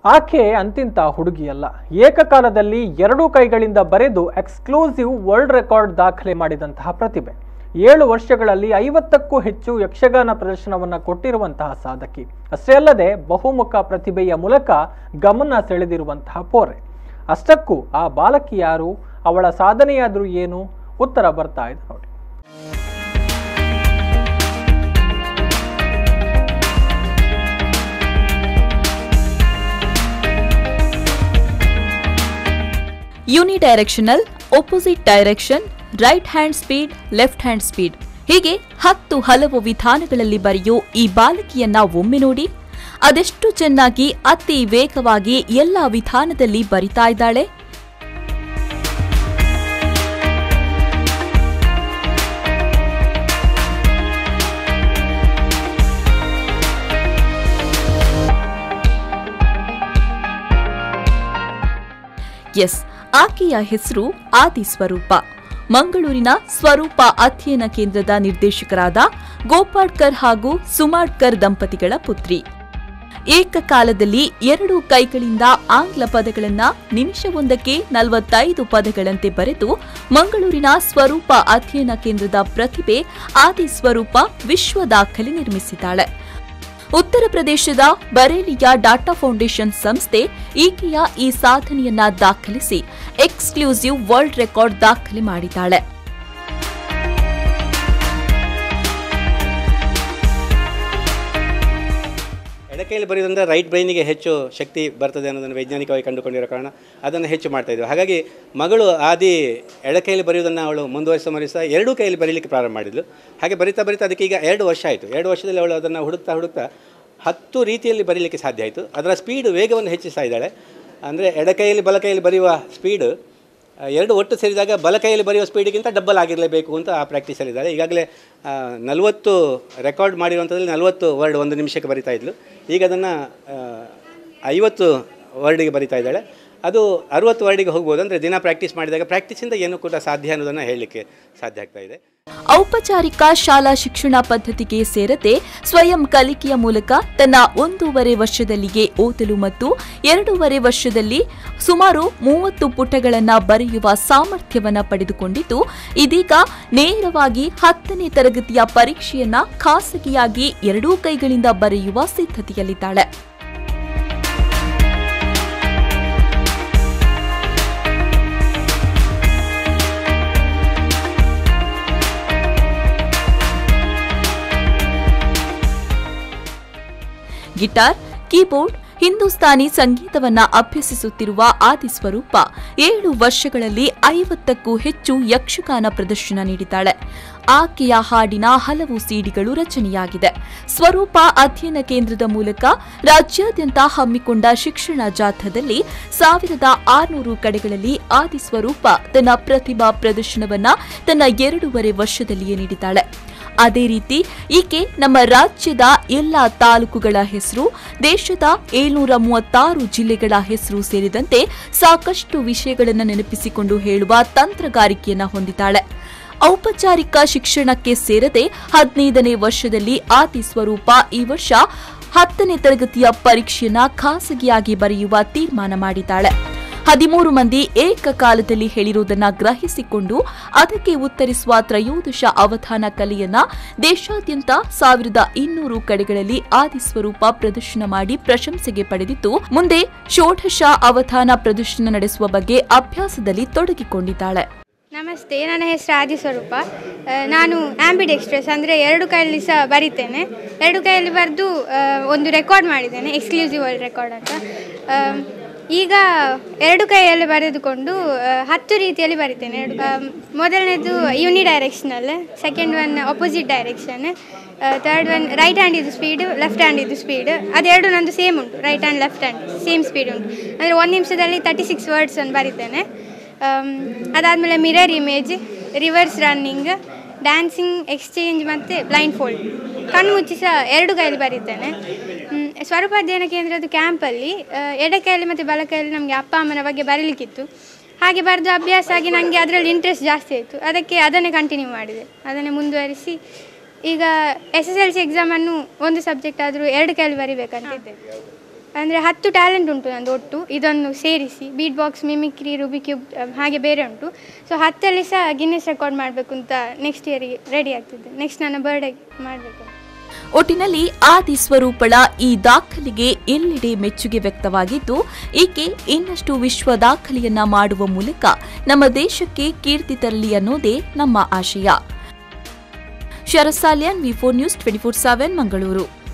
ಆಕೆ ಅಂತಿಂತ ಹುಡುಗಿಯಲ್ಲ ಏಕಕಾಲದಲ್ಲಿ ಎರಡೂ ಕೈಗಳಿಂದ ಬರೆದು ಎಕ್ಸ್ಕ್ಲೂಸಿವ್ ವರ್ಲ್ಡ್ ರೆಕಾರ್ಡ್ ದಾಖಲೆ ಮಾಡಿದಂತಹ ಪ್ರತಿಭೆ ಏಳು ವರ್ಷಗಳಲ್ಲಿ ಐವತ್ತಕ್ಕೂ ಹೆಚ್ಚು ಯಕ್ಷಗಾನ ಪ್ರದರ್ಶನವನ್ನು ಕೊಟ್ಟಿರುವಂತಹ ಸಾಧಕಿ ಅಷ್ಟೇ ಅಲ್ಲದೆ ಬಹುಮುಖ ಪ್ರತಿಭೆಯ ಮೂಲಕ ಗಮನ ಸೆಳೆದಿರುವಂತಹ ಪೋರೆ ಅಷ್ಟಕ್ಕೂ ಆ ಬಾಲಕಿ ಯಾರು ಅವಳ ಸಾಧನೆಯಾದರೂ ಏನು ಉತ್ತರ ಬರ್ತಾ ಇದೆ ನೋಡಿ unidirectional opposite direction right hand speed left hand speed ಹೀಗೆ ಹತ್ತು ಹಲವು ವಿಧಾನಗಳಲ್ಲಿ ಬರೆಯೋ ಈ ಬಾಲಕಿಯನ್ನ ಒಮ್ಮೆ ನೋಡಿ ಅದೆಷ್ಟು ಚೆನ್ನಾಗಿ ಅತಿ ವೇಗವಾಗಿ ಎಲ್ಲ ವಿಧಾನದಲ್ಲಿ ಬರಿತಾ ಇದ್ದಾಳೆ ಎಸ್ ಆಕೆಯ ಹೆಸರು ಆದಿ ಸ್ವರೂಪ ಮಂಗಳೂರಿನ ಸ್ವರೂಪ ಅಧ್ಯಯನ ಕೇಂದ್ರದ ನಿರ್ದೇಶಕರಾದ ಗೋಪಾಡ್ಕರ್ ಹಾಗೂ ಸುಮಾಡ್ಕರ್ ದಂಪತಿಗಳ ಪುತ್ರಿ ಏಕಕಾಲದಲ್ಲಿ ಎರಡು ಕೈಗಳಿಂದ ಆಂಗ್ಲ ಪದಗಳನ್ನ ನಿಮಿಷವೊಂದಕ್ಕೆ ನಲವತ್ತೈದು ಪದಗಳಂತೆ ಬರೆದು ಮಂಗಳೂರಿನ ಸ್ವರೂಪ ಅಧ್ಯಯನ ಕೇಂದ್ರದ ಪ್ರತಿಭೆ ಆದಿ ಸ್ವರೂಪ ವಿಶ್ವ ದಾಖಲೆ ನಿರ್ಮಿಸಿದ್ದಾಳೆ ಉತ್ತರ ಪ್ರದೇಶದ ಬರೇಲಿಯ ಡಾಟಾ ಫೌಂಡೇಶನ್ ಸಂಸ್ಥೆ ಈಕೆಯ ಈ ಸಾಧನೆಯನ್ನ ದಾಖಲಿಸಿ ಎಕ್ಸ್ಕ್ಲೂಸಿವ್ ವರ್ಲ್ಡ್ ರೆಕಾರ್ಡ್ ದಾಖಲೆ ಮಾಡಿದ್ದಾಳೆ ಎಡಕೈಯಲ್ಲಿ ಬರೆಯೋದ್ರಿಂದ ರೈಟ್ ಬ್ರೈನಿಗೆ ಹೆಚ್ಚು ಶಕ್ತಿ ಬರ್ತದೆ ಅನ್ನೋದನ್ನು ವೈಜ್ಞಾನಿಕವಾಗಿ ಕಂಡುಕೊಂಡಿರೋ ಕಾರಣ ಅದನ್ನು ಹೆಚ್ಚು ಮಾಡ್ತಾ ಇದ್ವಿ ಹಾಗಾಗಿ ಮಗಳು ಆದಿ ಎಡಕೈಯಲ್ಲಿ ಬರೆಯೋದನ್ನು ಅವಳು ಮುಂದುವರಿಸ ಮರಿಸ ಎರಡೂ ಕೈಯಲ್ಲಿ ಬರೀಲಿಕ್ಕೆ ಪ್ರಾರಂಭ ಮಾಡಿದ್ಲು ಹಾಗೆ ಬರಿತಾ ಬರಿತಾ ಅದಕ್ಕೆ ಈಗ ಎರಡು ವರ್ಷ ಆಯಿತು ಎರಡು ವರ್ಷದಲ್ಲಿ ಅವಳು ಅದನ್ನು ಹುಡುಕ್ತಾ ಹುಡುಕ್ತಾ ಹತ್ತು ರೀತಿಯಲ್ಲಿ ಬರೀಲಿಕ್ಕೆ ಸಾಧ್ಯ ಆಯಿತು ಅದರ ಸ್ಪೀಡ್ ವೇಗವನ್ನು ಹೆಚ್ಚಿಸ್ತಾ ಇದ್ದಾಳೆ ಅಂದರೆ ಎಡಕೈಯಲ್ಲಿ ಬಲಕೈಯಲ್ಲಿ ಬರೆಯುವ ಸ್ಪೀಡು ಆ, ಎರಡು ಒಟ್ಟು ಸೇರಿದಾಗ ಬಲಕೈಯಲ್ಲಿ ಬರೆಯುವ ಸ್ಪೀಡಿಗಿಂತ ಡಬ್ಬಲ್ ಆಗಿರಲೇಬೇಕು ಅಂತ ಆ ಪ್ರಾಕ್ಟೀಸಲ್ಲಿದ್ದಾರೆ ಈಗಾಗಲೇ ನಲವತ್ತು ರೆಕಾರ್ಡ್ ಮಾಡಿರುವಂಥದ್ರಲ್ಲಿ ನಲವತ್ತು ವರ್ಡ್ ಒಂದು ನಿಮಿಷಕ್ಕೆ ಬರಿತಾ ಇದ್ಲು ಈಗ ಅದನ್ನು ಐವತ್ತು ವರ್ಡಿಗೆ ಬರಿತಾ ಇದ್ದಾಳೆ ಅದು ಅರುವತ್ತು ವರ್ಡಿಗೆ ಹೋಗ್ಬೋದು ಅಂದರೆ ದಿನ ಪ್ರಾಕ್ಟೀಸ್ ಮಾಡಿದಾಗ ಪ್ರಾಕ್ಟೀಸಿಂದ ಏನೂ ಕೂಡ ಸಾಧ್ಯ ಅನ್ನೋದನ್ನು ಹೇಳಲಿಕ್ಕೆ ಸಾಧ್ಯ ಆಗ್ತಾ ಇದೆ ಔಪಚಾರಿಕ ಶಾಲಾ ಶಿಕ್ಷಣ ಪದ್ಧತಿಗೆ ಸೇರದೆ ಸ್ವಯಂ ಕಲಿಕೆಯ ಮೂಲಕ ತನ್ನ ಒಂದೂವರೆ ವರ್ಷದಲ್ಲಿಯೇ ಓದಲು ಮತ್ತು ಎರಡೂವರೆ ವರ್ಷದಲ್ಲಿ ಸುಮಾರು ಮೂವತ್ತು ಪುಟಗಳನ್ನ ಬರೆಯುವ ಸಾಮರ್ಥ್ಯವನ್ನ ಪಡೆದುಕೊಂಡಿದ್ದು ಇದೀಗ ನೇರವಾಗಿ ಹತ್ತನೇ ತರಗತಿಯ ಪರೀಕ್ಷೆಯನ್ನ ಖಾಸಗಿಯಾಗಿ ಎರಡೂ ಕೈಗಳಿಂದ ಬರೆಯುವ ಸಿದ್ಧತೆಯಲ್ಲಿದ್ದಾಳೆ ಗಿಟಾರ್ ಕೀಬೋರ್ಡ್ ಹಿಂದೂಸ್ತಾನಿ ಸಂಗೀತವನ್ನ ಅಭ್ಯಸಿಸುತ್ತಿರುವ ಆದಿ ಸ್ವರೂಪ ಏಳು ವರ್ಷಗಳಲ್ಲಿ ಐವತ್ತಕ್ಕೂ ಹೆಚ್ಚು ಯಕ್ಷಗಾನ ಪ್ರದರ್ಶನ ನೀಡಿದ್ದಾಳೆ ಆಕೆಯ ಹಾಡಿನ ಹಲವು ಸಿಡಿಗಳು ರಚನೆಯಾಗಿದೆ ಸ್ವರೂಪ ಅಧ್ಯಯನ ಕೇಂದ್ರದ ಮೂಲಕ ರಾಜ್ಯಾದ್ಯಂತ ಹಮ್ಮಿಕೊಂಡ ಶಿಕ್ಷಣ ಜಾಥಾದಲ್ಲಿ ಸಾವಿರದ ಆರುನೂರು ಕಡೆಗಳಲ್ಲಿ ಆದಿ ಸ್ವರೂಪ ತನ್ನ ಪ್ರತಿಭಾ ಪ್ರದರ್ಶನವನ್ನ ತನ್ನ ಎರಡೂವರೆ ವರ್ಷದಲ್ಲಿಯೇ ನೀಡಿದ್ದಾಳೆ ಅದೇ ರೀತಿ ಈಕೆ ನಮ್ಮ ರಾಜ್ಯದ ಎಲ್ಲ ತಾಲೂಕುಗಳ ಹೆಸರು ದೇಶದ ಏಳ್ನೂರ ಮೂವತ್ತಾರು ಜಿಲ್ಲೆಗಳ ಹೆಸರು ಸೇರಿದಂತೆ ಸಾಕಷ್ಟು ವಿಷಯಗಳನ್ನು ನೆನಪಿಸಿಕೊಂಡು ಹೇಳುವ ತಂತ್ರಗಾರಿಕೆಯನ್ನ ಹೊಂದಿದ್ದಾಳೆ ಔಪಚಾರಿಕ ಶಿಕ್ಷಣಕ್ಕೆ ಸೇರದೆ ಹದಿನೈದನೇ ವರ್ಷದಲ್ಲಿ ಆದಿ ಸ್ವರೂಪ ಈ ವರ್ಷ ಹತ್ತನೇ ತರಗತಿಯ ಪರೀಕ್ಷೆಯನ್ನ ಖಾಸಗಿಯಾಗಿ ಬರೆಯುವ ತೀರ್ಮಾನ ಮಾಡಿದ್ದಾಳೆ ಹದಿಮೂರು ಮಂದಿ ಏಕಕಾಲದಲ್ಲಿ ಹೇಳಿರುವುದನ್ನ ಗ್ರಹಿಸಿಕೊಂಡು ಅದಕ್ಕೆ ಉತ್ತರಿಸುವ ತ್ರಯೋದಶ ಅವಧಾನ ಕಲೆಯನ್ನ ದೇಶಾದ್ಯಂತ ಸಾವಿರದ ಇನ್ನೂರು ಕಡೆಗಳಲ್ಲಿ ಆದಿ ಸ್ವರೂಪ ಪ್ರದರ್ಶನ ಮಾಡಿ ಪ್ರಶಂಸೆಗೆ ಪಡೆದಿದ್ದು ಮುಂದೆ ಷೋಡಶ ಅವಧಾನ ಪ್ರದರ್ಶನ ನಡೆಸುವ ಬಗ್ಗೆ ಅಭ್ಯಾಸದಲ್ಲಿ ತೊಡಗಿಕೊಂಡಿದ್ದಾಳೆ ನಮಸ್ತೆ ನನ್ನ ಹೆಸರು ಆದಿ ಸ್ವರೂಪ ಆ, ನಾನು ಆಂಬಿಡ್ ಎಕ್ಸ್ಪ್ರೆಸ್ ಅಂದರೆ ಎರಡು ಕೈಯಲ್ಲಿ ಸಹ ಬರಿತೇನೆ ಎರಡು ಕೈಯಲ್ಲಿ ಬರೆದು ಒಂದು ರೆಕಾರ್ಡ್ ಮಾಡಿದ್ದೇನೆ ಎಕ್ಸ್ಕ್ಲೂಸಿವ್ ವರ್ಲ್ಡ್ ರೆಕಾರ್ಡ್ ಅಂತ ಆ, ಈಗ ಎರಡು ಕೈಯಲ್ಲಿ ಬರೆದುಕೊಂಡು ಆ, ಹತ್ತು ರೀತಿಯಲ್ಲಿ ಬರಿತೇನೆ ಎರಡು ಆ, ಮೊದಲನೇದು unidirectional second one opposite direction third one right hand ಇದು ಸ್ಪೀಡ್ ಲೆಫ್ಟ್ ಹ್ಯಾಂಡ್ ಇದು ಸ್ಪೀಡ್ ಅದೆರಡು ನಂದು ಸೇಮ್ ಉಂಟು right hand left hand same speed ಉಂಟು ಅಂದರೆ ಒಂದು ನಿಮಿಷದಲ್ಲಿ ತರ್ಟಿ ಸಿಕ್ಸ್ ವರ್ಡ್ಸನ್ನು ಬರಿತೇನೆ ಅದಾದಮೇಲೆ mirror image reverse running dancing exchange ಮತ್ತು ಬ್ಲೈಂಡ್ ಫೋಲ್ಡ್ ಕಣ್ಣು ಮುಚ್ಚಿ ಸಹ ಎರಡು ಕೈಯಲ್ಲಿ ಬರೀತೇನೆ ಹ್ಮ್, ಸ್ವರೂಪ ಅಧ್ಯಯನ ಕೇಂದ್ರದ ಕ್ಯಾಂಪಲ್ಲಿ ಎಡಕೈಯಲ್ಲಿ ಮತ್ತು ಬಲಕೈಯಲ್ಲಿ ನಮಗೆ ಅಪ್ಪ ಅಮ್ಮನ ಬಗ್ಗೆ ಬರೀಲಿಕ್ಕಿತ್ತು ಹಾಗೆ ಬರೆದು ಅಭ್ಯಾಸ ಆಗಿ ನನಗೆ ಅದರಲ್ಲಿ ಇಂಟ್ರೆಸ್ಟ್ ಜಾಸ್ತಿ ಆಯಿತು ಅದಕ್ಕೆ ಅದನ್ನೇ ಕಂಟಿನ್ಯೂ ಮಾಡಿದೆ ಅದನ್ನೇ ಮುಂದುವರಿಸಿ ಈಗ ಎಸ್ ಎಸ್ ಎಲ್ ಸಿ ಎಕ್ಸಾಮನ್ನು ಒಂದು ಸಬ್ಜೆಕ್ಟ್ ಆದರೂ ಎರಡು ಕೈಯಲ್ಲಿ ಬರಿಬೇಕಂತಿದ್ದೆ ಅಂದರೆ ಹತ್ತು ಟ್ಯಾಲೆಂಟ್ ಉಂಟು ನಂದು ಒಟ್ಟು ಇದನ್ನು ಸೇರಿಸಿ ಬೀಟ್ ಬಾಕ್ಸ್ ಮಿಮಿಕ್ರಿ ರೂಬಿಕ್ಯೂಬ್ ಹಾಗೆ ಬೇರೆ ಉಂಟು ಸೊ ಹತ್ತಲ್ಲಿ ಸಹ ಗಿನ್ನೆಸ್ ರೆಕಾರ್ಡ್ ಮಾಡಬೇಕು ಅಂತ ನೆಕ್ಸ್ಟ್ ಇಯರಿಗೆ ರೆಡಿ ಆಗ್ತಿದ್ದೆ ನೆಕ್ಸ್ಟ್ ನನ್ನ ಬರ್ಡೇ ಮಾಡಬೇಕು ಒಟ್ಟಿನಲ್ಲಿ ಆದಿ ಸ್ವರೂಪಳ ಈ ದಾಖಲೆಗೆ ಎಲ್ಲೆಡೆ ಮೆಚ್ಚುಗೆ ವ್ಯಕ್ತವಾಗಿದ್ದು ಈಕೆ ಇನ್ನಷ್ಟು ವಿಶ್ವ ದಾಖಲೆಯನ್ನ ಮಾಡುವ ಮೂಲಕ ನಮ್ಮ ದೇಶಕ್ಕೆ ಕೀರ್ತಿ ತರಲಿ ಅನ್ನೋದೇ ನಮ್ಮ ಆಶಯ ಶರಸಾಲ್ಯನ್ V four news twenty four seven Mangaluru